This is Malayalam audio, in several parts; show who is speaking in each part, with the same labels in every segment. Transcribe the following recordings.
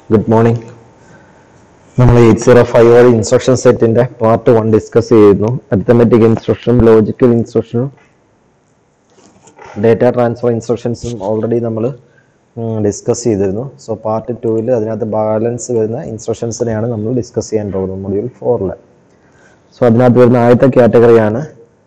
Speaker 1: ഗുഡ് മോർണിംഗ് നമ്മൾ എയ്റ്റ് സീറോ ഫൈവ് വഴി ഇൻസ്ട്രക്ഷൻ സെറ്റിന്റെ പാർട്ട് വൺ ഡിസ്കസ് ചെയ്യുന്നു അരിത്തമെറ്റിക് ഇൻസ്ട്രക്ഷനും ലോജിക്കൽ ഇൻസ്ട്രക്ഷനും ഡേറ്റ ട്രാൻസ്ഫർ ഇൻസ്ട്രക്ഷൻസും ഓൾറെഡി നമ്മൾ ഡിസ്കസ് ചെയ്തിരുന്നു സോ പാർട്ട് ടൂവിൽ അതിനകത്ത് ബാലൻസ് വരുന്ന ഇൻസ്ട്രക്ഷൻസിനെയാണ് നമ്മൾ ഡിസ്കസ് ചെയ്യാൻ പോകുന്നത് മൊഡ്യൂൾ ഫോറിൽ സോ അതിനകത്ത് വരുന്ന ആദ്യത്തെ കാറ്റഗറിയാണ്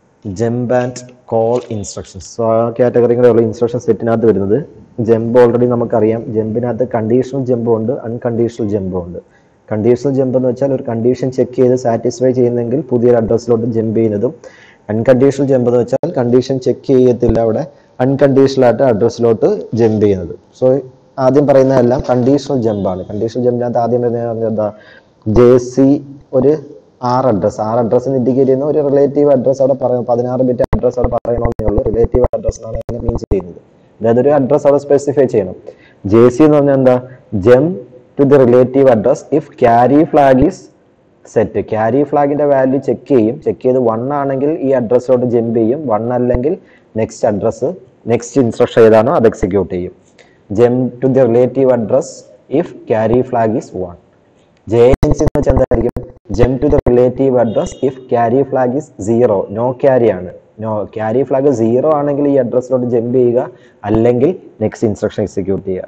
Speaker 1: jump and call instructions so ആ കാറ്റഗറികളുള്ള ഇൻസ്ട്രക്ഷൻ സെറ്റിനകത്ത് വരുന്നത് ജമ്പ് ഓൾറെഡി നമുക്കറിയാം ജമ്പിനകത്ത് കണ്ടീഷണൽ ജമ്പും ഉണ്ട് അൺകണ്ടീഷണൽ ജമ്പും ഉണ്ട് കണ്ടീഷണൽ ജമ്പ് എന്ന് വെച്ചാൽ ഒരു കണ്ടീഷൻ ചെക്ക് ചെയ്ത് സാറ്റിസ്ഫൈ ചെയ്യുന്നെങ്കിൽ പുതിയൊരു അഡ്രസ്സിലോട്ട് ജമ്പ് ചെയ്യുന്നതും അൺകണ്ടീഷണൽ ജമ്പ് എന്ന് വെച്ചാൽ കണ്ടീഷൻ ചെക്ക് ചെയ്യത്തില്ല അവിടെ അൺകണ്ടീഷണൽ ആയിട്ട് അഡ്രസ്സിലോട്ട് ജമ്പ് ചെയ്യുന്നത് സോ ആദ്യം പറയുന്നതെല്ലാം കണ്ടീഷണൽ ജമ്പാണ് കണ്ടീഷണൽ ജമ്പിനകത്ത് ആദ്യം വരുന്നത് എന്താ ജെ സി ഒരു ആറ് അഡ്രസ് ആറ് അഡ്രസ്സിന് ഇൻഡിക്കേറ്റ് ചെയ്യുന്ന ഒരു റിലേറ്റീവ് അഡ്രസ് അവിടെ പറയണം പതിനാറ് ബിറ്റ് അഡ്രസ് അവിടെ പറയണമെന്നേ ഉള്ളൂ റിലേറ്റീവ് അഡ്രസ് എന്നാണ് അതിനെ മീൻ ചെയ്യുന്നത് അതായത് ഒരു അഡ്രസ് അവിടെ സ്പെസിഫൈ ചെയ്യണം ജെ സി എന്ന് പറഞ്ഞാൽ എന്താ jump to the relative address if carry flag is set carry ഫ്ലാഗിന്റെ വാല്യൂ ചെക്ക് ചെയ്യും ചെക്ക് ചെയ്ത് വൺ ആണെങ്കിൽ ഈ അഡ്രസ്സിലോട്ട് ജമ്പ് ചെയ്യും വൺ അല്ലെങ്കിൽ നെക്സ്റ്റ് അഡ്രസ്സ് നെക്സ്റ്റ് ഇൻസ്ട്രക്ഷൻ ഏതാണോ അത് എക്സിക്യൂട്ട് ചെയ്യും jump to the relative address if carry flag is one J N C എന്ന് വെച്ചാൽ എന്തായിരിക്കും jump to the relative address if carry flag is zero no carry ആണ് നോ ക്യാരി ഫ്ലാഗ് സീറോ ആണെങ്കിൽ ഈ അഡ്രസ്സിലോട്ട് ജമ്പ് ചെയ്യുക അല്ലെങ്കിൽ നെക്സ്റ്റ് ഇൻസ്ട്രക്ഷൻ എക്സിക്യൂട്ട് ചെയ്യുക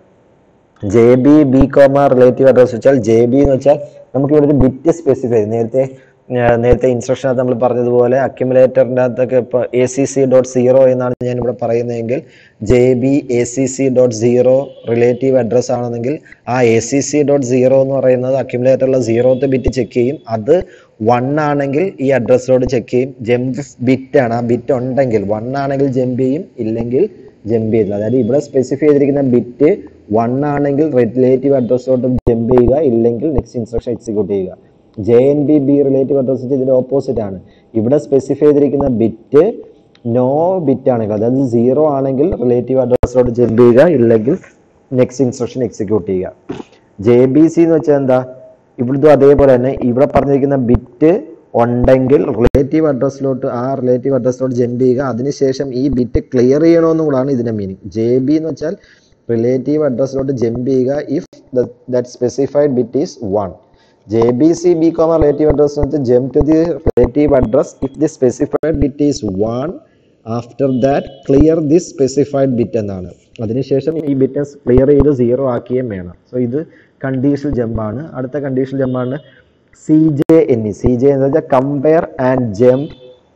Speaker 1: J B B comma relative address വെച്ചാൽ ജെ ബി എന്ന് വെച്ചാൽ നമുക്ക് ഇവിടെ ഒരു ബിറ്റ് സ്പെസിഫൈ നേരത്തെ ആ, നേരത്തെ ഇൻസ്ട്രക്ഷനകത്ത് നമ്മൾ പറഞ്ഞതുപോലെ അക്യുമുലേറ്ററിൻ്റെ അകത്തൊക്കെ ഇപ്പോൾ A C C dot zero എന്നാണ് ഞാൻ ഇവിടെ പറയുന്നതെങ്കിൽ J B A C C dot zero relative address ആണെന്നെങ്കിൽ ആ A C C dot zero എന്ന് പറയുന്നത് അക്യുമുലേറ്ററിലെ സീറോത്തെ ബിറ്റ് ചെക്ക് ചെയ്യും അത് വൺ ആണെങ്കിൽ ഈ അഡ്രസ്സിലോട്ട് ചെക്ക് ചെയ്യും ജമ്പ് ബിറ്റ് ആണ് ആ ബിറ്റ് ഉണ്ടെങ്കിൽ വൺ ആണെങ്കിൽ ജമ്പ് ചെയ്യും ഇല്ലെങ്കിൽ ജമ്പ് ചെയ്യില്ല അതായത് ഇവിടെ സ്പെസിഫൈ ചെയ്തിരിക്കുന്ന ബിറ്റ് വൺ ആണെങ്കിൽ റിലേറ്റീവ് അഡ്രസ്സിലോട്ട് ജമ്പ് ചെയ്യുക ഇല്ലെങ്കിൽ നെക്സ്റ്റ് ഇൻസ്ട്രക്ഷൻ എക്സിക്യൂട്ട് ചെയ്യുക J N B B relative address ഇതിന്റെ ഓപ്പോസിറ്റ് ആണ് ഇവിടെ സ്പെസിഫൈ ചെയ്തിരിക്കുന്ന ബിറ്റ് നോ ബിറ്റ് ആണെങ്കിൽ അതായത് സീറോ ആണെങ്കിൽ റിലേറ്റീവ് അഡ്രസ്സിലോട്ട് ജമ്പ് ചെയ്യുക ഇല്ലെങ്കിൽ നെക്സ്റ്റ് ഇൻസ്ട്രക്ഷൻ എക്സിക്യൂട്ട് ചെയ്യുക ജെ ബി സി എന്ന് വെച്ചാൽ എന്താ ഇവിടുത്തെ അതേപോലെ തന്നെ ഇവിടെ പറഞ്ഞിരിക്കുന്ന ബിറ്റ് ഉണ്ടെങ്കിൽ റിലേറ്റീവ് അഡ്രസ്സിലോട്ട് ആ റിലേറ്റീവ് അഡ്രസ്സിലോട്ട് ജമ്പ് ചെയ്യുക അതിനുശേഷം ഈ ബിറ്റ് ക്ലിയർ ചെയ്യണമെന്നും കൂടാണ് ഇതിന്റെ മീനിങ് ജെ ബി എന്ന് വെച്ചാൽ റിലേറ്റീവ് അഡ്രസ്സിലോട്ട് ജമ്പ് ചെയ്യുക if that specified bit is one J B C B comma relative address എന്ന് വെച്ചാൽ jump to the relative address if the specified bit is one after that clear this specified bit എന്നാണ് അതിനുശേഷം ഈ ബിറ്റ് ക്ലിയർ ചെയ്ത് സീറോ ആക്കുകയും വേണം സോ ഇത് കണ്ടീഷണൽ ജമ്പാണ് അടുത്ത കണ്ടീഷണൽ ജമ്പാണ് C J N E C J എന്ന് വെച്ചാൽ compare and jump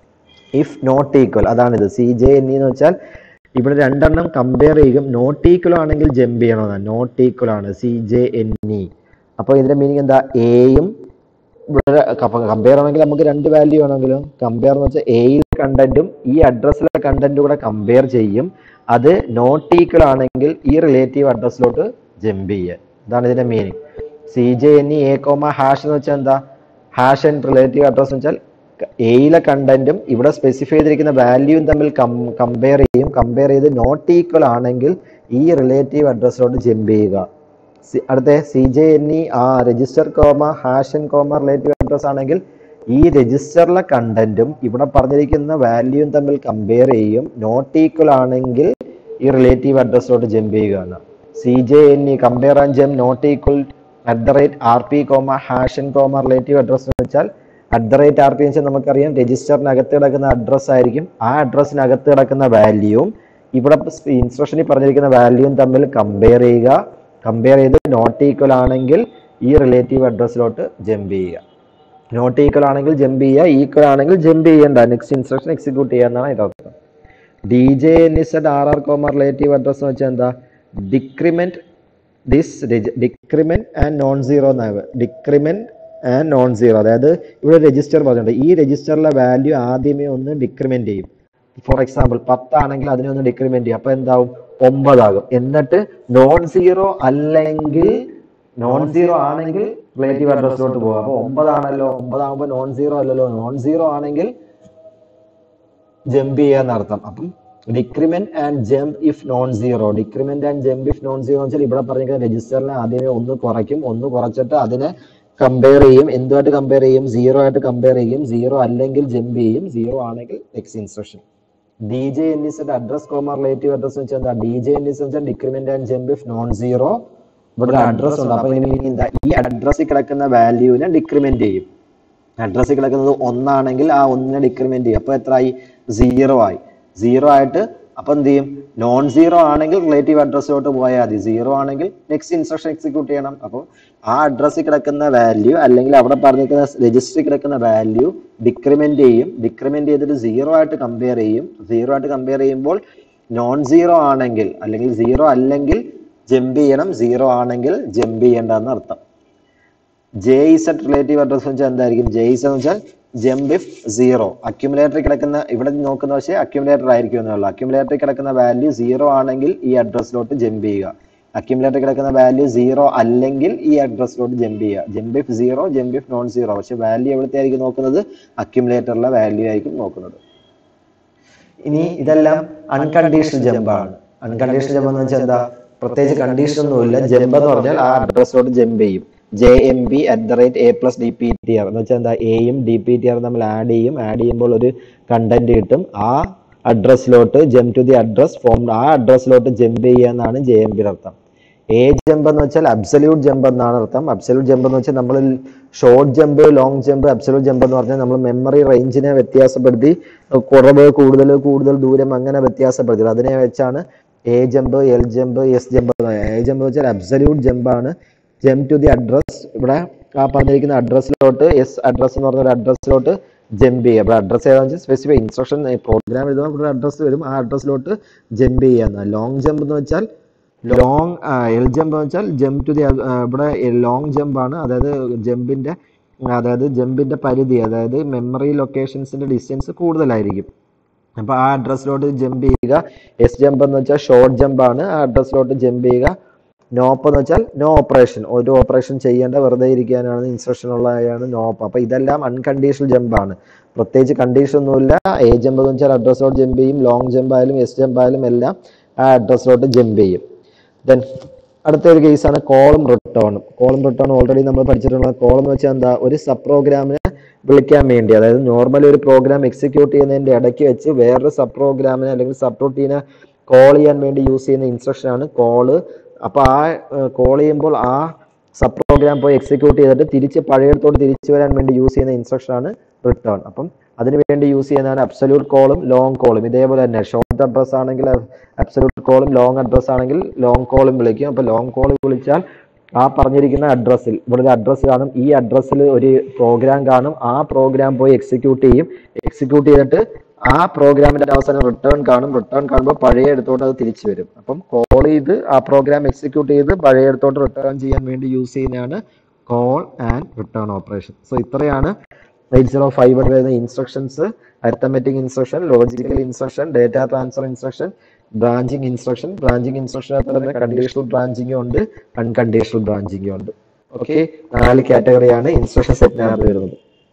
Speaker 1: if not equal അതാണിത് സി ജെ എൻ എന്ന് വെച്ചാൽ ഇവിടെ രണ്ടെണ്ണം കമ്പയർ ചെയ്യും നോട്ട് ഈക്വൽ ആണെങ്കിൽ ജമ്പ് ചെയ്യണമെന്നാണ് നോട്ട് ഈക്വൽ ആണ് സി ജെ എൻ ഇ അപ്പോൾ ഇതിന്റെ മീനിങ് എന്താ എയും ഇവിടെ കമ്പയർ ആണെങ്കിൽ നമുക്ക് രണ്ട് വാല്യൂ ആണെങ്കിലും കമ്പയർ എന്ന് വെച്ചാൽ എയിൽ കണ്ടന്റും ഈ അഡ്രസ്സിലെ കണ്ടന്റും കൂടെ കമ്പയർ ചെയ്യും അത് നോട്ട് ഈക്വൽ ആണെങ്കിൽ ഈ റിലേറ്റീവ് അഡ്രസ്സിലോട്ട് ജമ്പ് ചെയ്യുക ഇതാണ് ഇതിന്റെ meaning C J N E A comma hash എന്ന് വെച്ചാൽ എന്താ ഹാഷ് ആൻഡ് റിലേറ്റീവ് അഡ്രസ് എന്ന് വെച്ചാൽ എയിലെ കണ്ടന്റും ഇവിടെ സ്പെസിഫൈ ചെയ്തിരിക്കുന്ന വാല്യൂവും തമ്മിൽ കമ്പയർ ചെയ്യും കമ്പയർ ചെയ്ത് നോട്ട് ഈക്വൽ ആണെങ്കിൽ ഈ റിലേറ്റീവ് അഡ്രസ്സിലോട്ട് ജമ്പ് ചെയ്യുക സി- അടുത്ത സി ജെ എൻ ഇ ആ register comma hash and comma relative address ആണെങ്കിൽ ഈ രജിസ്റ്ററിലെ കണ്ടന്റും ഇവിടെ പറഞ്ഞിരിക്കുന്ന വാല്യൂവും തമ്മിൽ കമ്പയർ ചെയ്യും നോട്ട് ഈക്വൽ ആണെങ്കിൽ ഈ റിലേറ്റീവ് അഡ്രസ്സിലോട്ട് ജമ്പ് ചെയ്യുകയാണ് C J N E compare and jump not equal at the rate R P comma hash and comma relative address എന്ന് വെച്ചാൽ at the rate R P എന്ന് വെച്ചാൽ നമുക്കറിയാം രജിസ്റ്ററിനകത്ത് കിടക്കുന്ന അഡ്രസ് ആയിരിക്കും ആ അഡ്രസ്സിനകത്ത് കിടക്കുന്ന വാല്യൂവും ഇവിടെ ഇൻസ്ട്രക്ഷനിൽ പറഞ്ഞിരിക്കുന്ന വാല്യൂവും തമ്മിൽ കമ്പയർ ചെയ്യുക കമ്പയർ ചെയ്ത് നോട്ട് ഈക്വൽ ആണെങ്കിൽ ഈ റിലേറ്റീവ് അഡ്രസ്സിലോട്ട് ജമ്പ് ചെയ്യുക നോട്ട് ഈക്വൽ ആണെങ്കിൽ ജമ്പ് ചെയ്യുക ഈക്വൽ ആണെങ്കിൽ ജമ്പ് ചെയ്യേണ്ട നെക്സ്റ്റ് ഇൻസ്ട്രക്ഷൻ എക്സിക്യൂട്ട് ചെയ്യുക എന്നാണ് ഇതിനർത്ഥം D J N is at R R comma relative address എന്ന് വെച്ചാൽ എന്താ decrement this decrement and non zero എന്നാണ് ഡിക്രിമെന്റ് ആൻഡ് നോൺ സീറോ അതായത് ഇവിടെ രജിസ്റ്റർ പറഞ്ഞിട്ടുണ്ട് ഈ രജിസ്റ്ററിലെ വാല്യൂ ആദ്യമേ ഒന്ന് ഡിക്രിമെന്റ് ചെയ്യും ഫോർ എക്സാമ്പിൾ പത്താണെങ്കിൽ അതിനെ ഒന്ന് ഡിക്രിമെന്റ് ചെയ്യും അപ്പൊ എന്താവും ഒമ്പതാകും എന്നിട്ട് നോൺ സീറോ അല്ലെങ്കിൽ നോൺ സീറോ ആണെങ്കിൽ റിലേറ്റീവ് അഡ്രസ്സിലോട്ട് പോകും അപ്പൊ ഒമ്പതാണല്ലോ ഒമ്പതാകുമ്പോൾ നോൺ സീറോ അല്ലല്ലോ നോൺ സീറോ ആണെങ്കിൽ ജമ്പ് ചെയ്യാന്ന് അർത്ഥം അപ്പം decrement and jump if non zero decrement and jump if non zero വെച്ചാൽ ഇവിടെ പറഞ്ഞിരിക്കുന്ന രജിസ്റ്ററിനെ ആദ്യമേ ഒന്ന് കുറയ്ക്കും ഒന്ന് കുറച്ചിട്ട് അതിനെ കമ്പയർ ചെയ്യും എന്തുമായിട്ട് കമ്പയർ ചെയ്യും സീറോ ആയിട്ട് കമ്പയർ ചെയ്യും സീറോ അല്ലെങ്കിൽ ജമ്പ് ചെയ്യും സീറോ ആണെങ്കിൽ next instruction D J N is address comma relative address വെച്ചാൽ എന്താ ഡി ജെ എൻ ഇസ് വെച്ചാൽ decrement and jump if non zero ഇവിടെ ഒരു അഡ്രസ് ഉണ്ട് അപ്പൊ ഇനി എന്താ ഈ അഡ്രസ്സിൽ കിടക്കുന്ന വാല്യൂവിനെ ഡിക്രിമെന്റ് ചെയ്യും അഡ്രസ്സിൽ കിടക്കുന്നത് ഒന്നാണെങ്കിൽ ആ ഒന്നിനെ ഡിക്രിമെന്റ് ചെയ്യും അപ്പൊ എത്രയായി സീറോ ആയി സീറോ ആയിട്ട് അപ്പൊ എന്ത് ചെയ്യും നോൺ സീറോ ആണെങ്കിൽ റിലേറ്റീവ് അഡ്രസ്സിലോട്ട് പോയാൽ മതി സീറോ ആണെങ്കിൽ നെക്സ്റ്റ് ഇൻസ്ട്രക്ഷൻ എക്സിക്യൂട്ട് ചെയ്യണം അപ്പോൾ ആ അഡ്രസ്സിൽ കിടക്കുന്ന വാല്യൂ അല്ലെങ്കിൽ അവിടെ പറഞ്ഞിരിക്കുന്ന രജിസ്റ്ററിൽ കിടക്കുന്ന വാല്യൂ ഡിക്രിമെന്റ് ചെയ്യും ഡിക്രിമെന്റ് ചെയ്തിട്ട് സീറോ ആയിട്ട് കമ്പയർ ചെയ്യും സീറോ ആയിട്ട് കമ്പയർ ചെയ്യുമ്പോൾ നോൺ സീറോ ആണെങ്കിൽ അല്ലെങ്കിൽ സീറോ അല്ലെങ്കിൽ ജമ്പ് ചെയ്യണം സീറോ ആണെങ്കിൽ ജമ്പ് ചെയ്യേണ്ടെന്ന് അർത്ഥം ജെ ഇസഡ് റിലേറ്റീവ് അഡ്രസ് വെച്ചാൽ എന്തായിരിക്കും ജെ ഇസ് എന്ന് വെച്ചാൽ ജമ്പ് ഇഫ് സീറോ അക്യുമുലേറ്ററിൽ കിടക്കുന്ന ഇവിടെ നോക്കുന്ന പക്ഷേ അക്യുമുലേറ്റർ ആയിരിക്കും എന്നുള്ളൂ അക്യുമുലേറ്ററിൽ കിടക്കുന്ന വാല്യൂ സീറോ ആണെങ്കിൽ ഈ അഡ്രസ്സിലോട്ട് ജമ്പ് ചെയ്യുക അക്യുമുലേറ്ററിൽ കിടക്കുന്ന വാല്യൂ സീറോ അല്ലെങ്കിൽ ഈ അഡ്രസ്സിലോട്ട് ജമ്പ് ചെയ്യുക jump if zero jump if non zero പക്ഷെ വാല്യൂ എവിടുത്തെ ആയിരിക്കും നോക്കുന്നത് അക്യുമുലേറ്ററിലെ വാല്യൂ ആയിരിക്കും നോക്കുന്നത് ഇനി ഇതെല്ലാം അൺകണ്ടീഷണൽ ജമ്പാണ് അൺകണ്ടീഷണൽ ജമ്പ് എന്ന് വെച്ചാൽ എന്താ പ്രത്യേകിച്ച് കണ്ടീഷൻ ഒന്നുമില്ല ജമ്പ് എന്ന് പറഞ്ഞാൽ ആ അഡ്രസ്സിലോട്ട് ജമ്പ് ചെയ്യും J M B at the rate A plus D P T R എന്ന് വെച്ചാൽ എന്താ എയും ഡി പി ടി ആർ തമ്മിൽ ആഡ് ചെയ്യും ആഡ് ചെയ്യുമ്പോൾ ഒരു കണ്ടന്റ് കിട്ടും ആ അഡ്രസ്സിലോട്ട് jump to the address form ആ അഡ്രസ്സിലോട്ട് ജമ്പ് ചെയ്യുക എന്നാണ് ജെ എം ബിയുടെ അർത്ഥം എ ജമ്പ് എന്ന് വെച്ചാൽ അബ്സല്യൂട്ട് ജമ്പ് എന്നാണ് അർത്ഥം അബ്സല്യൂട്ട് ജമ്പ് എന്ന് വെച്ചാൽ നമ്മൾ short jump long jump absolute jump എന്ന് പറഞ്ഞാൽ നമ്മൾ മെമ്മറി റേഞ്ചിനെ വ്യത്യാസപ്പെടുത്തി കുറവ് കൂടുതൽ കൂടുതൽ ദൂരം അങ്ങനെ വ്യത്യാസപ്പെടുത്തി അതിനെ വെച്ചാണ് A jump L jump S jump A jump വെച്ചാൽ അബ്സല്യൂട്ട് ജമ്പാണ് ജംപ് ടു ദി അഡ്രസ് ഇവിടെ ആ പറഞ്ഞിരിക്കുന്ന അഡ്രസ്സിലോട്ട് എസ് അഡ്രസ് എന്ന് പറഞ്ഞ ഒരു അഡ്രസ്സിലോട്ട് ജമ്പ് ചെയ്യുക ഇവിടെ അഡ്രസ് ഏതാണെന്ന് വെച്ചാൽ സ്പെസിഫൈ ഇൻസ്ട്രക്ഷൻ പ്രോഗ്രാം എഴുതുമ്പോൾ ഇവിടെ അഡ്രസ് വരും ആ അഡ്രസ്സിലോട്ട് ജമ്പ് ചെയ്യുക ലോങ് ജമ്പ് എന്ന് വെച്ചാൽ ലോങ് എൽ ജമ്പ് എന്ന് വെച്ചാൽ ജംപ് ടു ദി ഇവിടെ ലോങ് ജമ്പ് ആണ് അതായത് ജമ്പിന്റെ അതായത് ജമ്പിന്റെ പരിധി അതായത് മെമ്മറി ലൊക്കേഷൻസിന്റെ ഡിസ്റ്റൻസ് കൂടുതലായിരിക്കും അപ്പൊ ആ അഡ്രസ്സിലോട്ട് ജമ്പ് ചെയ്യുക എസ് ജമ്പ് എന്ന് വെച്ചാൽ ഷോർട്ട് ജമ്പ് ആണ് ആ അഡ്രസ്സിലോട്ട് ജമ്പ് ചെയ്യുക നോപ്പ് എന്ന് വെച്ചാൽ നോ ഓപ്പറേഷൻ ഒരു ഓപ്പറേഷൻ ചെയ്യേണ്ട വെറുതെ ഇരിക്കാനാണ് ഇൻസ്ട്രക്ഷൻ ഉള്ളതാണ് നോപ്പ് അപ്പൊ ഇതെല്ലാം അൺകണ്ടീഷണൽ ജമ്പ് ആണ് പ്രത്യേകിച്ച് കണ്ടീഷൻ ഒന്നുമില്ല എ ജമ്പ് എന്ന് വെച്ചാൽ അഡ്രസ്സിലോട്ട് ജമ്പ് ചെയ്യും ലോങ് ജമ്പ് ആയാലും എസ് ജമ്പ് ആയാലും എല്ലാം ആ അഡ്രസ്സിലോട്ട് ജമ്പ് ചെയ്യും ദെൻ അടുത്ത ഒരു കേസാണ് കോളം റിട്ടേണും കോളം റിട്ടേൺ ഓൾറെഡി നമ്മൾ പഠിച്ചിട്ടുള്ള കോളം എന്ന് വെച്ചാൽ എന്താ ഒരു സബ് പ്രോഗ്രാമിനെ വിളിക്കാൻ വേണ്ടി അതായത് നോർമലി ഒരു പ്രോഗ്രാം എക്സിക്യൂട്ട് ചെയ്യുന്നതിന്റെ ഇടയ്ക്ക് വെച്ച് വേറൊരു സബ് പ്രോഗ്രാമിനെ അല്ലെങ്കിൽ സബ് റൂട്ടീനെ കോൾ ചെയ്യാൻ വേണ്ടി യൂസ് ചെയ്യുന്ന ഇൻസ്ട്രക്ഷൻ ആണ് കോള് അപ്പോൾ ആ കോൾ ചെയ്യുമ്പോൾ ആ സബ് പ്രോഗ്രാം പോയി എക്സിക്യൂട്ട് ചെയ്തിട്ട് തിരിച്ച് പഴയടത്തോട്ട് തിരിച്ചു വരാൻ വേണ്ടി യൂസ് ചെയ്യുന്ന ഇൻസ്ട്രക്ഷൻ ആണ് റിട്ടേൺ അപ്പം അതിന് വേണ്ടി യൂസ് ചെയ്യുന്നതാണ് അബ്സല്യൂട്ട് കോളും ലോങ് കോളും ഇതേപോലെ തന്നെ ഷോർട്ട് അഡ്രസ് ആണെങ്കിൽ അബ്സല്യൂട്ട് കോളും ലോങ് അഡ്രസ് ആണെങ്കിൽ ലോങ് കോളും വിളിക്കും അപ്പോൾ ലോങ് കോൾ വിളിച്ചാൽ ആ പറഞ്ഞിരിക്കുന്ന അഡ്രസ്സിൽ ഇവിടെ ഒരു അഡ്രസ്സ് കാണും ഈ അഡ്രസ്സിൽ ഒരു പ്രോഗ്രാം കാണും ആ പ്രോഗ്രാം പോയി എക്സിക്യൂട്ട് ചെയ്യും എക്സിക്യൂട്ട് ചെയ്തിട്ട് ആ പ്രോഗ്രാമിന്റെ അവസാനം റിട്ടേൺ കാണും റിട്ടേൺ കാണുമ്പോൾ പഴയ എടുത്തോട്ട് അത് തിരിച്ചു വരും അപ്പം കോൾ ചെയ്ത് ആ പ്രോഗ്രാം എക്സിക്യൂട്ട് ചെയ്ത് പഴയ എടുത്തോട്ട് റിട്ടേൺ ചെയ്യാൻ വേണ്ടി യൂസ് ചെയ്യുന്നതാണ് call and return operation so ഇത്രയാണ് എയ്റ്റ് സീറോ ഫൈവ് വരുന്ന instructions arithmetic instruction logical instruction data transfer instruction branching instruction branching ഇൻസ്ട്രക്ഷനകത്ത് തന്നെ കണ്ടീഷണൽ ബ്രാഞ്ചിങ്ങും ഉണ്ട് അൺകണ്ടീഷണൽ ബ്രാഞ്ചിങ്ങും ഉണ്ട് ഓക്കെ നാല് കാറ്റഗറിയാണ് ഇൻസ്ട്രക്ഷൻ സെറ്റിനകത്ത് വരുന്നത്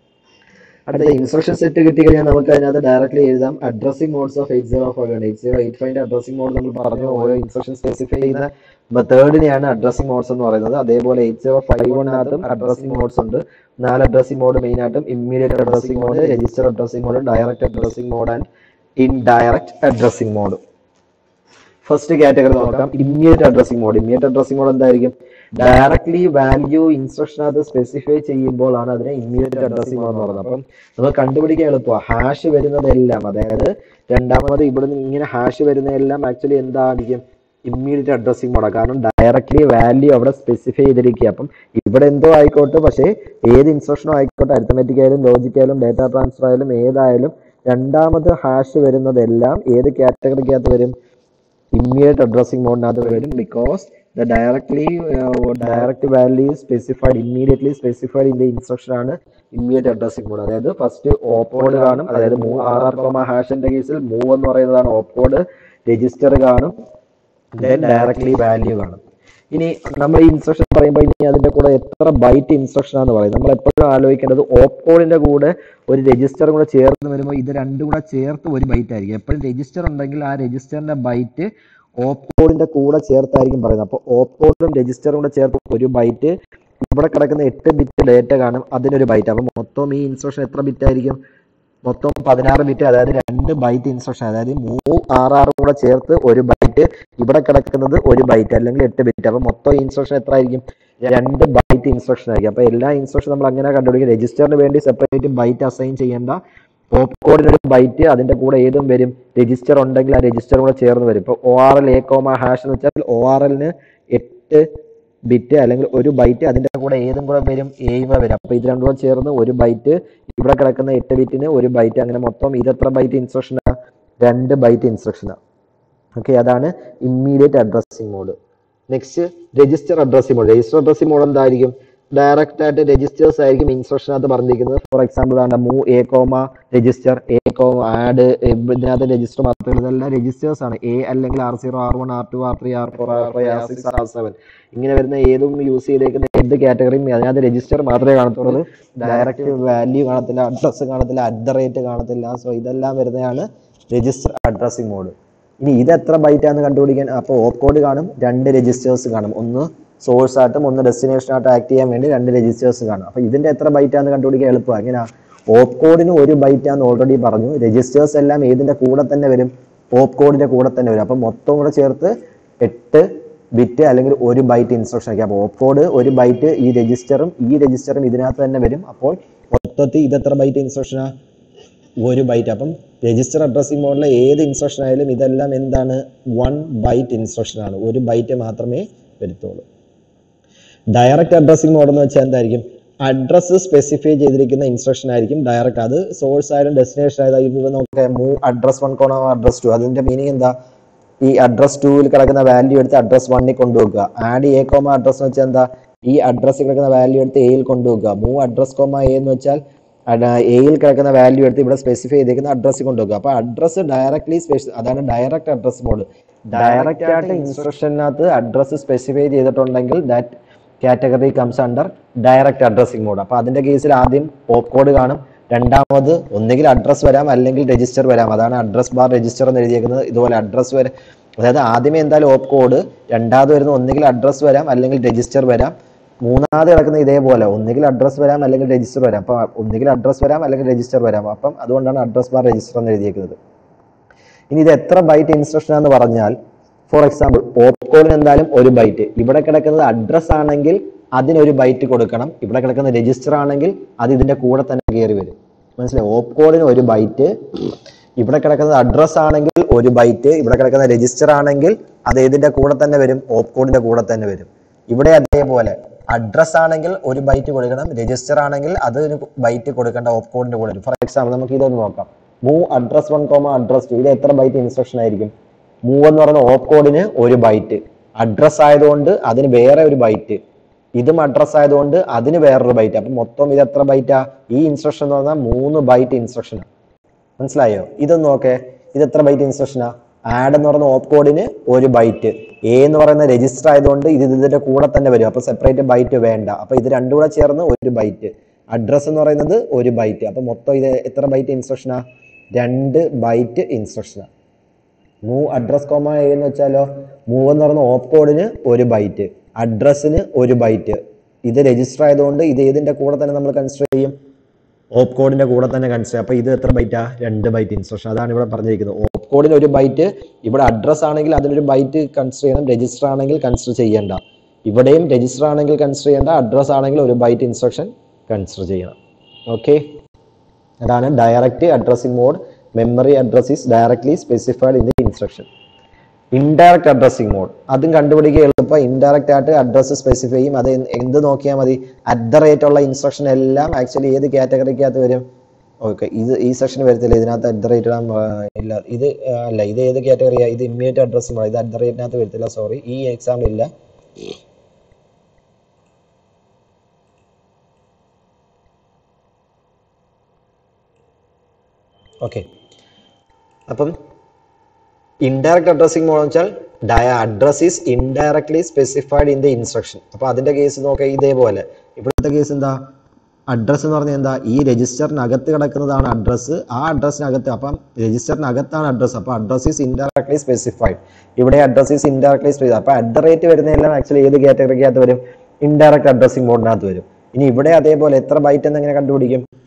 Speaker 1: അടുത്ത ഇൻസ്ട്രക്ഷൻ സെറ്റ് കിട്ടിക്കഴിഞ്ഞാൽ നമുക്ക് അതിനകത്ത് ഡയറക്ട്ലി എഴുതാം addressing modes of eight zero five eight zero eight ഫൈവിന്റെ അഡ്രസ്സിംഗ് മോഡ് നമ്മൾ പറഞ്ഞു ഓരോ ഇൻസ്ട്രക്ഷൻ സ്പെസിഫൈ ചെയ്യുന്ന മെത്തേഡിനെയാണ് അഡ്രസ്സിംഗ് മോഡ്സ് എന്ന് പറയുന്നത് അതേപോലെ എയ്റ്റ് സീറോ ഫൈവ് വണ്ണകത്തും അഡ്രസ്സിംഗ് മോഡ്സ് ഉണ്ട് നാല് അഡ്രസ്സിംഗ് മോഡ് മെയിൻ ആയിട്ടും immediate addressing mode register addressing mode direct addressing mode and indirect addressing mode first category നോക്കാം immediate addressing mode immediate addressing mode എന്തായിരിക്കും ഡയറക്ട്ലി വാല്യൂ ഇൻസ്ട്രക്ഷനകത്ത് സ്പെസിഫൈ ചെയ്യുമ്പോഴാണ് അതിനെ ഇമ്മീഡിയറ്റ് അഡ്രസ്സിംഗ് മോഡ് എന്ന് പറയുന്നത് അപ്പം നമുക്ക് കണ്ടുപിടിക്കാൻ എളുപ്പമാണ് ഹാഷ് വരുന്നതെല്ലാം അതായത് രണ്ടാമത് ഇവിടുന്ന് ഇങ്ങനെ ഹാഷ് വരുന്നതെല്ലാം ആക്ച്വലി എന്തായിരിക്കും ഇമ്മീഡിയറ്റ് അഡ്രസ്സിംഗ് മോഡാണ് കാരണം ഡയറക്ട്ലി വാല്യൂ അവിടെ സ്പെസിഫൈ ചെയ്തിരിക്കുക അപ്പം ഇവിടെ എന്തോ ആയിക്കോട്ടെ പക്ഷേ ഏത് ഇൻസ്ട്രക്ഷനോ ആയിക്കോട്ടെ അരിത്തമെറ്റിക് ആയാലും ലോജിക് ആയാലും ഡേറ്റ ട്രാൻസ്ഫർ ആയാലും ഏതായാലും രണ്ടാമത് ഹാഷ് വരുന്നതെല്ലാം ഏത് കാറ്റഗറിക്കകത്ത് വരും immediate addressing mode നകത്ത് വരും because the directly uh, direct value is specified immediately specified in the instruction ആണ് immediate addressing mode അതായത് ഫസ്റ്റ് ഓപ്പോഡ് കാണും അതായത് മൂവ് ആർ ആർ കോമ ഹാഷിന്റെ കേസിൽ മൂവ് എന്ന് പറയുന്നതാണ് ഓപ്പോഡ് രജിസ്റ്റർ കാണും ദെൻ ഡയറക്ട്ലി വാല്യൂ കാണും ഇനി നമ്മൾ ഈ ഇൻസ്ട്രക്ഷൻ പറയുമ്പോൾ ഇനി അതിന്റെ കൂടെ എത്ര ബൈറ്റ് ഇൻസ്ട്രക്ഷൻ ആണെന്ന് പറയും നമ്മൾ എപ്പോഴും ആലോചിക്കേണ്ടത് ഓപ്പോഡിന്റെ കൂടെ ഒരു രജിസ്റ്റർ കൂടെ ചേർന്ന് വരുമ്പോൾ ഇത് രണ്ടും കൂടെ ചേർത്ത് ഒരു ബൈറ്റ് ആയിരിക്കും എപ്പോഴും രജിസ്റ്റർ ഉണ്ടെങ്കിൽ ആ രജിസ്റ്ററിന്റെ ബൈറ്റ് ഓപ്പോഡിന്റെ കൂടെ ചേർത്തായിരിക്കും പറയുന്നത് അപ്പോൾ ഓപ്പോഡും രജിസ്റ്ററും കൂടെ ചേർത്ത് ഒരു ബൈറ്റ് ഇവിടെ കിടക്കുന്ന എട്ട് ബിറ്റ് ഡേറ്റ കാണും അതിനൊരു ബൈറ്റ് അപ്പം മൊത്തം ഈ ഇൻസ്ട്രക്ഷൻ എത്ര ബിറ്റ് ആയിരിക്കും മൊത്തം പതിനാറ് ബിറ്റ് അതായത് രണ്ട് ബൈറ്റ് ഇൻസ്ട്രക്ഷൻ അതായത് മൂവ് ആറ് ആറ് കൂടെ ചേർത്ത് ഒരു ബൈറ്റ് ഇവിടെ കിടക്കുന്നത് ഒരു ബൈറ്റ് അല്ലെങ്കിൽ എട്ട് ബിറ്റ് അപ്പൊ മൊത്തം ഇൻസ്ട്രക്ഷൻ എത്ര ആയിരിക്കും രണ്ട് ബൈറ്റ് ഇൻസ്ട്രക്ഷൻ ആയിരിക്കും അപ്പൊ എല്ലാ ഇൻസ്ട്രക്ഷൻ നമ്മൾ അങ്ങനെ കണ്ടുപിടിക്കും രജിസ്റ്ററിന് വേണ്ടി സെപ്പറേറ്റ് ബൈറ്റ് അസൈൻ ചെയ്യേണ്ട പോപ്പ് കോഡിന് ഒരു ബൈറ്റ് അതിന്റെ കൂടെ ഏതും വരും രജിസ്റ്റർ ഉണ്ടെങ്കിൽ ആ രജിസ്റ്റർ കൂടെ ചേർന്ന് വരും ഇപ്പോൾ O R L A comma hash എന്ന് വെച്ചാൽ ഒ ആർ എല്ലിന് എട്ട് ബിറ്റ് അല്ലെങ്കിൽ ഒരു ബൈറ്റ് അതിന്റെ കൂടെ ഏതും കൂടെ വരും എയും വരും അപ്പൊ ഇത് രണ്ടും കൂടെ ചേർന്ന് ഒരു ബൈറ്റ് ഇവിടെ കിടക്കുന്ന എട്ട് ബിറ്റിന് ഒരു ബൈറ്റ് അങ്ങനെ മൊത്തം ഇത് എത്ര ബൈറ്റ് ഇൻസ്ട്രക്ഷനാ രണ്ട് ബൈറ്റ് ഇൻസ്ട്രക്ഷനാണ് ഓക്കെ അതാണ് immediate addressing mode next register addressing mode register addressing mode എന്തായിരിക്കും ഡയറക്റ്റ് ആയിട്ട് രജിസ്റ്റേഴ്സ് ആയിരിക്കും ഇൻസ്ട്രക്ഷനകത്ത് പറഞ്ഞിരിക്കുന്നത് ഫോർ എക്സാമ്പിൾ ആണ് move A comma register A comma add ഇതിനകത്ത് രജിസ്റ്റർ മാത്രമല്ല ഇതെല്ലാം രജിസ്റ്റേഴ്സ് ആണ് എ അല്ലെങ്കിൽ R zero R one R two R three R four R five R six R seven ഇങ്ങനെ വരുന്ന ഏതും യൂസ് ചെയ്തേക്കുന്ന ഏത് കാറ്റഗറിയും അതിനകത്ത് രജിസ്റ്റർ മാത്രമേ കാണത്തുള്ളൂ ഡയറക്റ്റ് വാല്യൂ കാണത്തില്ല അഡ്രസ്സ് കാണത്തില്ല അറ്റ് ദ റേറ്റ് കാണത്തില്ല സോ ഇതെല്ലാം വരുന്നതാണ് രജിസ്റ്റർ അഡ്രസ്സിംഗ് മോഡ് ഇനി ഇത് എത്ര ബൈറ്റ് ആണെന്ന് കണ്ടുപിടിക്കാൻ അപ്പോൾ ഓപ്പ് കോഡ് കാണും രണ്ട് രജിസ്റ്റേഴ്സ് കാണും ഒന്ന് സോഴ്സ് ആയിട്ടും ഒന്ന് ഡെസ്റ്റിനേഷൻ ആയിട്ടും ആക്ട് ചെയ്യാൻ വേണ്ടി രണ്ട് രജിസ്റ്റേഴ്സ് കാണും അപ്പോൾ ഇതിന്റെ എത്ര ബൈറ്റ് ആണെന്ന് കണ്ടുപിടിക്കാൻ എളുപ്പമാണ് എങ്ങനെയാ ഓപ്പ് കോഡിന് ഒരു ബൈറ്റ് ആണെന്ന് ഓൾറെഡി പറഞ്ഞു രജിസ്റ്റേഴ്സ് എല്ലാം ഏതിന്റെ കൂടെ തന്നെ വരും ഓപ്പ് കോഡിന്റെ കൂടെ തന്നെ വരും അപ്പോൾ മൊത്തം കൂടെ ചേർത്ത് എട്ട് ബിറ്റ് അല്ലെങ്കിൽ ഒരു ബൈറ്റ് ഇൻസ്ട്രക്ഷൻ ആക്കി അപ്പോൾ ഓപ്പ് കോഡ് ഒരു ബൈറ്റ് ഈ രജിസ്റ്ററും ഈ രജിസ്റ്ററും ഇതിനകത്ത് തന്നെ വരും അപ്പോൾ മൊത്തത്തിൽ ഇത് എത്ര ബൈറ്റ് ഇൻസ്ട്രക്ഷനാ ഒരു ബൈറ്റ് അപ്പം രജിസ്റ്റർ അഡ്രസ്സിംഗ് മോഡിലെ ഏത് ഇൻസ്ട്രക്ഷൻ ആയാലും ഇതെല്ലാം എന്താണ് വൺ ബൈറ്റ് ഇൻസ്ട്രക്ഷൻ ആണ് ഒരു ബൈറ്റ് മാത്രമേ വരുത്തുള്ളൂ ഡയറക്റ്റ് അഡ്രസ്സിംഗ് മോഡ് എന്ന് വെച്ചാൽ എന്തായിരിക്കും അഡ്രസ്സ് സ്പെസിഫൈ ചെയ്തിരിക്കുന്ന ഇൻസ്ട്രക്ഷൻ ആയിരിക്കും ഡയറക്റ്റ് അത് സോഴ്സ് ആയാലും ഡെസ്റ്റിനേഷൻ ആയാലും ഇപ്പൊ നോക്കാം move address one comma address two അതിന്റെ മീനിങ് എന്താ ഈ അഡ്രസ് ടൂവിൽ കിടക്കുന്ന വാല്യൂ എടുത്ത് അഡ്രസ് വണ്ണിൽ കൊണ്ടുവെക്കുക ആഡ് എ കോമ അഡ്രസ് എന്ന് വെച്ചാൽ എന്താ ഈ അഡ്രസ്സിൽ കിടക്കുന്ന വാല്യൂ എടുത്ത് എയിൽ കൊണ്ടുവെക്കുക മൂവ് അഡ്രസ് കോമ എ എന്ന് വെച്ചാൽ എയിൽ കിടക്കുന്ന വാല്യൂ എടുത്ത് ഇവിടെ സ്പെസിഫൈ ചെയ്തിരിക്കുന്ന അഡ്രസ്സിൽ കൊണ്ടുവെക്കുക അപ്പൊ അഡ്രസ്സ് ഡയറക്ട്ലി സ്പെഷി അതാണ് ഡയറക്റ്റ് അഡ്രസ് മോഡ് ഡയറക്റ്റ് ആയിട്ട് ഇൻസ്ട്രക്ഷനകത്ത് അഡ്രസ്സ് സ്പെസിഫൈ ചെയ്തിട്ടുണ്ടെങ്കിൽ that category comes under direct addressing mode അപ്പൊ അതിന്റെ കേസിൽ ആദ്യം പോപ്പ് കോഡ് കാണും രണ്ടാമത് ഒന്നുകിൽ അഡ്രസ് വരാം അല്ലെങ്കിൽ രജിസ്റ്റർ വരാം അതാണ് അഡ്രസ് ബാർ രജിസ്റ്റർ എന്ന് എഴുതിയേക്കുന്നത് ഇതുപോലെ അഡ്രസ് വരെ അതായത് ആദ്യമേ എന്തായാലും ഓപ്പ് കോഡ് രണ്ടാമത് വരുന്ന ഒന്നുകിൽ അഡ്രസ് വരാം അല്ലെങ്കിൽ രജിസ്റ്റർ വരാം മൂന്നാമത് കിടക്കുന്ന ഇതേപോലെ ഒന്നുകിൽ അഡ്രസ് വരാം അല്ലെങ്കിൽ രജിസ്റ്റർ വരാം അപ്പൊ ഒന്നുകിൽ അഡ്രസ് വരാം അല്ലെങ്കിൽ രജിസ്റ്റർ വരാം അപ്പം അതുകൊണ്ടാണ് അഡ്രസ് ബാർ രജിസ്റ്റർ എന്ന് എഴുതിയേക്കുന്നത് ഇനി ഇത് എത്ര ബൈറ്റ് ഇൻസ്ട്രക്ഷൻ എന്ന് പറഞ്ഞാൽ ഫോർ എക്സാമ്പിൾ ഓപ്പ് കോഡിന് എന്തായാലും ഒരു ബൈറ്റ് ഇവിടെ കിടക്കുന്നത് അഡ്രസ് ആണെങ്കിൽ അതിനൊരു ബൈറ്റ് കൊടുക്കണം ഇവിടെ കിടക്കുന്ന രജിസ്റ്റർ ആണെങ്കിൽ അത് ഇതിന്റെ കൂടെ തന്നെ കയറി വരും മനസ്സിലായി ഓപ്പ് കോഡിന് ഒരു ബൈറ്റ് ഇവിടെ കിടക്കുന്നത് അഡ്രസ് ആണെങ്കിൽ ഒരു ബൈറ്റ് ഇവിടെ കിടക്കുന്ന രജിസ്റ്റർ ആണെങ്കിൽ അത് ഏതിന്റെ കൂടെ തന്നെ വരും ഓപ്പ് കോഡിന്റെ കൂടെ തന്നെ വരും ഇവിടെ അതേപോലെ അഡ്രസ് ആണെങ്കിൽ ഒരു ബൈറ്റ് കൊടുക്കണം രജിസ്റ്റർ ആണെങ്കിൽ അതിന് ബൈറ്റ് കൊടുക്കേണ്ട ഓപ്പ് കോഡിന്റെ കൂടെ ഫോർ എക്സാമ്പിൾ നമുക്ക് ഇതൊന്ന് നോക്കാം move address one comma address two ഇത് എത്ര ബൈറ്റ് ഇൻസ്ട്രക്ഷൻ ആയിരിക്കും മൂവ് എന്ന് പറയുന്ന ഓപ്പ് കോഡിന് ഒരു ബൈറ്റ് അഡ്രസ് ആയതുകൊണ്ട് അതിന് വേറെ ഒരു ബൈറ്റ് ഇതും അഡ്രസ് ആയതുകൊണ്ട് അതിന് വേറൊരു ബൈറ്റ് അപ്പൊ മൊത്തം ഇത് എത്ര ബൈറ്റാ ഈ ഇൻസ്ട്രക്ഷൻ എന്ന് പറഞ്ഞാൽ മൂന്ന് ബൈറ്റ് ഇൻസ്ട്രക്ഷൻ മനസ്സിലായോ ഇതൊന്ന് നോക്കേ ഇത് എത്ര ബൈറ്റ് ഇൻസ്ട്രക്ഷനാ ആഡ് എന്ന് പറയുന്ന ഓപ്പ് കോഡിന് ഒരു ബൈറ്റ് എ എന്ന് പറയുന്ന രജിസ്റ്റർ ആയതുകൊണ്ട് ഇത് ഇതിന്റെ കൂടെ തന്നെ വരും അപ്പൊ സെപ്പറേറ്റ് ബൈറ്റ് വേണ്ട അപ്പൊ ഇത് രണ്ടും കൂടെ ചേർന്ന് ഒരു ബൈറ്റ് അഡ്രസ് എന്ന് പറയുന്നത് ഒരു ബൈറ്റ് അപ്പൊ മൊത്തം ഇത് എത്ര ബൈറ്റ് ഇൻസ്ട്രക്ഷനാ രണ്ട് ബൈറ്റ് ഇൻസ്ട്രക്ഷനാ മൂവ് അഡ്രസ് കോമ എ എന്ന് വെച്ചാലോ മൂവ് എന്ന് പറയുന്ന ഓപ്പ് കോഡിന് ഒരു ബൈറ്റ് അഡ്രസ്സിന് ഒരു ബൈറ്റ് ഇത് രജിസ്റ്റർ ആയതുകൊണ്ട് ഇത് ഏതിന്റെ കൂടെ തന്നെ നമ്മൾ കൺസിഡർ ചെയ്യും ഓപ്പ് കോഡിന്റെ കൂടെ തന്നെ കൺസിഡർ അപ്പൊ ഇത് എത്ര ബൈറ്റാ രണ്ട് ബൈറ്റ് ഇൻസ്ട്രക്ഷൻ അതാണ് ഇവിടെ പറഞ്ഞിരിക്കുന്നത് ഓപ്പ് കോഡിന് ഒരു ബൈറ്റ് ഇവിടെ അഡ്രസ് ആണെങ്കിൽ അതിനൊരു ബൈറ്റ് കൺസിഡർ ചെയ്യണം രജിസ്റ്റർ ആണെങ്കിൽ കൺസിഡർ ചെയ്യേണ്ട ഇവിടെയും രജിസ്റ്റർ ആണെങ്കിൽ കൺസിഡർ ചെയ്യേണ്ട അഡ്രസ് ആണെങ്കിൽ ഒരു ബൈറ്റ് ഇൻസ്ട്രക്ഷൻ കൺസിഡർ ചെയ്യണം ഓക്കെ അതാണ് direct addressing mode memory address is directly specified in the instruction indirect addressing mode അതും കണ്ടുപിടിക്കുക എളുപ്പം ഇൻഡയറക്റ്റ് ആയിട്ട് അഡ്രസ്സ് സ്പെസിഫൈ ചെയ്യും അത് എന്ത് എന്ത് നോക്കിയാൽ മതി അറ്റ് ദ റേറ്റ് ഉള്ള ഇൻസ്ട്രക്ഷൻ എല്ലാം ആക്ച്വലി ഏത് കാറ്റഗറിക്കകത്ത് വരും ഓക്കെ ഇത് ഈ സെക്ഷൻ വരത്തില്ല ഇതിനകത്ത് അറ്റ് ദ റേറ്റ് ഇടാൻ ആ, ഇല്ല ഇത് ആ, അല്ല ഇത് ഏത് കാറ്റഗറിയാണ് ഇത് ഇമ്മീഡിയറ്റ് അഡ്രസ്സിംഗ് മോഡ് ഇത് അറ്റ് ദ റേറ്റിനകത്ത് വരത്തില്ല സോറി ഈ എക്സാമ്പിൾ ഇല്ല ഓക്കെ അപ്പം ഇൻഡയറക്റ്റ് അഡ്രസ്സിംഗ് മോഡ് വെച്ചാൽ ഡയ address is indirectly specified in the instruction അപ്പൊ അതിന്റെ കേസ് നോക്കാം ഇതേപോലെ ഇവിടുത്തെ കേസ് എന്താ അഡ്രസ് എന്ന് പറഞ്ഞാൽ എന്താ ഈ രജിസ്റ്ററിനകത്ത് കിടക്കുന്നതാണ് അഡ്രസ്സ് ആ അഡ്രസ്സിനകത്ത് അപ്പം രജിസ്റ്ററിനകത്താണ് അഡ്രസ്സ് അപ്പൊ അഡ്രസ് ഈസ് ഇൻഡയറക്ട്ലി സ്പെസിഫൈഡ് ഇവിടെ അഡ്രസ് ഈസ് ഇൻഡയറക്ട്ലി സ്പെസിഫൈഡ് അപ്പൊ അറ്റ് ദ റേറ്റ് വരുന്നതെല്ലാം ആക്ച്വലി ഏത് കാറ്റഗറിക്കകത്ത് വരും ഇൻഡയറക്റ്റ് അഡ്രസ്സിംഗ് മോഡിനകത്ത് വരും ഇനി ഇവിടെ അതേപോലെ എത്ര ബൈറ്റ് എന്ന് എങ്ങനെ കണ്ടുപിടിക്കും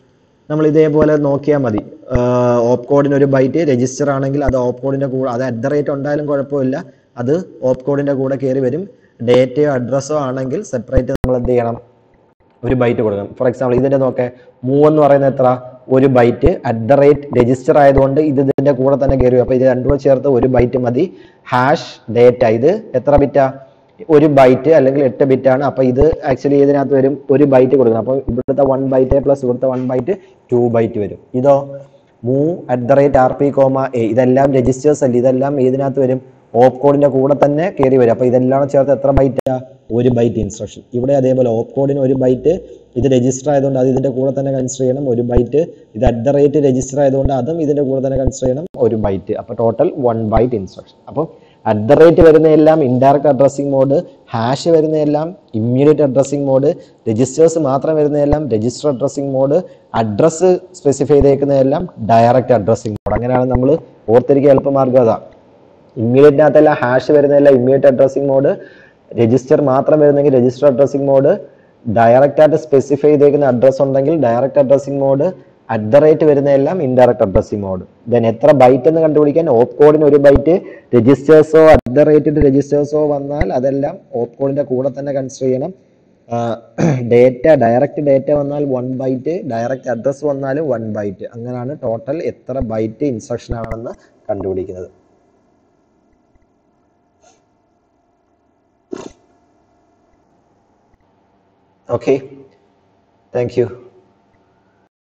Speaker 1: നമ്മൾ ഇതേപോലെ നോക്കിയാൽ മതി ഓപ്പ് കോഡിന് ഒരു ബൈറ്റ് രജിസ്റ്റർ ആണെങ്കിൽ അത് ഓപ്പ് കോഡിന്റെ കൂടെ അത് അറ്റ് ദ റേറ്റ് ഉണ്ടായാലും കുഴപ്പമില്ല അത് ഓപ്പ് കോഡിന്റെ കൂടെ കയറി വരും ഡേറ്റയോ അഡ്രസ്സോ ആണെങ്കിൽ സെപ്പറേറ്റ് നമ്മൾ എന്ത് ചെയ്യണം ഒരു ബൈറ്റ് കൊടുക്കണം ഫോർ എക്സാമ്പിൾ ഇതിന്റെ നോക്കെ മൂവ് എന്ന് പറയുന്നത് എത്ര ഒരു byte at the rate register ആയതുകൊണ്ട് ഇത് ഇതിന്റെ കൂടെ തന്നെ കയറി വരും. അപ്പൊ ഇത് രണ്ടും കൂടെ ചേർത്ത് ഒരു ബൈറ്റ് മതി ഹാഷ് ഡേറ്റ ഇത് എത്ര ബിറ്റാ ഒരു ബൈറ്റ് അല്ലെങ്കിൽ എട്ട് ബിറ്റ് ആണ് അപ്പൊ ഇത് ആക്ച്വലി ഇതിനകത്ത് വരും ഒരു ബൈറ്റ് കൊടുക്കണം അപ്പൊ ഇവിടുത്തെ വൺ ബൈറ്റ് പ്ലസ് ഇവിടുത്തെ വൺ ബൈറ്റ് ടു ബൈറ്റ് വരും ഇതോ move at the rate R P comma A ഇതെല്ലാം രജിസ്റ്റേഴ്സ് അല്ല ഇതെല്ലാം ഏതിനകത്ത് വരും ഓപ്പ് കോഡിന്റെ കൂടെ തന്നെ കയറി വരും അപ്പൊ ഇതെല്ലാം ചേർത്ത് എത്ര ബൈറ്റാ ഒരു ബൈറ്റ് ഇൻസ്ട്രക്ഷൻ ഇവിടെ അതേപോലെ ഓപ്പ് കോഡിന് ഒരു ബൈറ്റ് ഇത് രജിസ്റ്റർ ആയതുകൊണ്ട് അത് ഇതിന്റെ കൂടെ തന്നെ കൺസിഡർ ചെയ്യണം ഒരു ബൈറ്റ് ഇത് അറ്റ് ദ റേറ്റ് രജിസ്റ്റർ ആയതുകൊണ്ട് അതും ഇതിന്റെ കൂടെ തന്നെ കൺസിഡർ ചെയ്യണം ഒരു ബൈറ്റ് അപ്പൊ ടോട്ടൽ വൺ ബൈറ്റ് ഇൻസ്ട്രക്ഷൻ അപ്പം അറ്റ് ദ റേറ്റ് വരുന്നതെല്ലാം ഇൻഡയറക്റ്റ് അഡ്രസ്സിംഗ് മോഡ് ഹാഷ് വരുന്നതെല്ലാം ഇമ്മീഡിയറ്റ് അഡ്രസ്സിംഗ് മോഡ് രജിസ്റ്റേഴ്സ് മാത്രം വരുന്നതെല്ലാം register addressing mode address specify ചെയ്തേക്കുന്നതെല്ലാം ഡയറക്റ്റ് അഡ്രസ്സിംഗ് മോഡ് അങ്ങനെയാണ് നമ്മൾ ഓർത്തിരിക്കുക എളുപ്പമാർഗ്ഗം അതാ ഇമ്മീഡിയറ്റിനകത്തെല്ലാം ഹാഷ് വരുന്നതെല്ലാം ഇമ്മീഡിയറ്റ് അഡ്രസ്സിംഗ് മോഡ് രജിസ്റ്റർ മാത്രം വരുന്നെങ്കിൽ രജിസ്റ്റർ അഡ്രസ്സിംഗ് മോഡ് ഡയറക്റ്റ് ആയിട്ട് സ്പെസിഫൈ ചെയ്തേക്കുന്ന അഡ്രസ് ഉണ്ടെങ്കിൽ direct addressing mode at the rate വരുന്നതെല്ലാം ഇൻഡയറക്റ്റ് അഡ്രസ്സിംഗ് മോഡ് ദെൻ എത്ര ബൈറ്റ് എന്ന് കണ്ടുപിടിക്കാൻ ഓപ്പ് കോഡിന് ഒരു ബൈറ്റ് രജിസ്റ്റേഴ്സോ അറ്റ് ദ റേറ്റിന്റെ രജിസ്റ്റേഴ്സോ വന്നാൽ അതെല്ലാം ഓപ്പ് കോഡിന്റെ കൂടെ തന്നെ കൺസിഡർ ചെയ്യണം ഡേറ്റ ഡയറക്റ്റ് ഡേറ്റ വന്നാൽ വൺ ബൈറ്റ് ഡയറക്റ്റ് അഡ്രസ് വന്നാലും വൺ ബൈറ്റ് അങ്ങനെയാണ് ടോട്ടൽ എത്ര ബൈറ്റ് ഇൻസ്ട്രക്ഷൻ ആണെന്ന് കണ്ടുപിടിക്കുന്നത് Okay. Thank you.